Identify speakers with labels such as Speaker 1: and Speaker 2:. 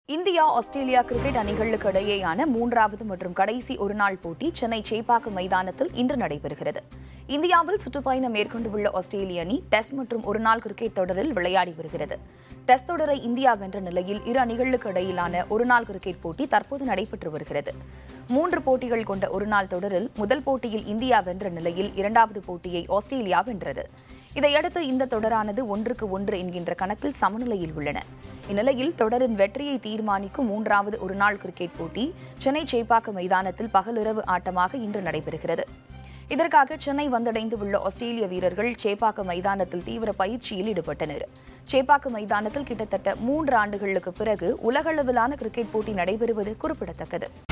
Speaker 1: India Australia cricket அணிகளுக்கு இடையேயான மூன்றாவது மற்றும் கடைசி ஒருநாள் போட்டி சென்னை சேப்பாக்கம் மைதானத்தில் இன்று நடைபெறுகிறது இந்தியாவில் சுற்றுப்பயணம் மேற்கொண்டுள்ள ஆஸ்திரேலிய அணி டெஸ்ட் மற்றும் ஒருநாள் கிரிக்கெட் தொடரில் விளையாடி வருகிறது டெஸ்ட் தொடரை இந்தியா வென்ற நிலையில் இரு அணிகளுக்கு இடையிலான ஒருநாள் கிரிக்கெட் போட்டி தற்போது நடைபெற்று வருகிறது மூன்று போட்டிகள் கொண்ட ஒருநாள் தொடரில் முதல் போட்டியில் இந்தியா வென்ற நிலையில் இரண்டாவது போட்டியை ஆஸ்திரேலியா வென்றது இதையடுத்து இந்த தொடரானது ஒன்றுக்கு ஒன்று என்கின்ற கணக்கில் சமநிலையில் உள்ளன இந்நிலையில் தொடரின் வெற்றியை தீர்மானிக்கும் மூன்றாவது ஒருநாள் கிரிக்கெட் போட்டி சென்னை சேப்பாக்கம் மைதானத்தில் பகலிரவு ஆட்டமாக இன்று நடைபெறுகிறது இதற்காக சென்னை வந்தடைந்து உள்ள ஆஸ்திரேலிய வீரர்கள் சேப்பாக்கம் மைதானத்தில் தீவிர பயிற்சியில் ஈடுபட்டனர் சேப்பாக்கம் மைதானத்தில் கிட்டத்தட்ட மூன்று ஆண்டுகளுக்கு பிறகு உலகளவிலான கிரிக்கெட் போட்டி நடைபெறுவது குறிப்பிடத்தக்கது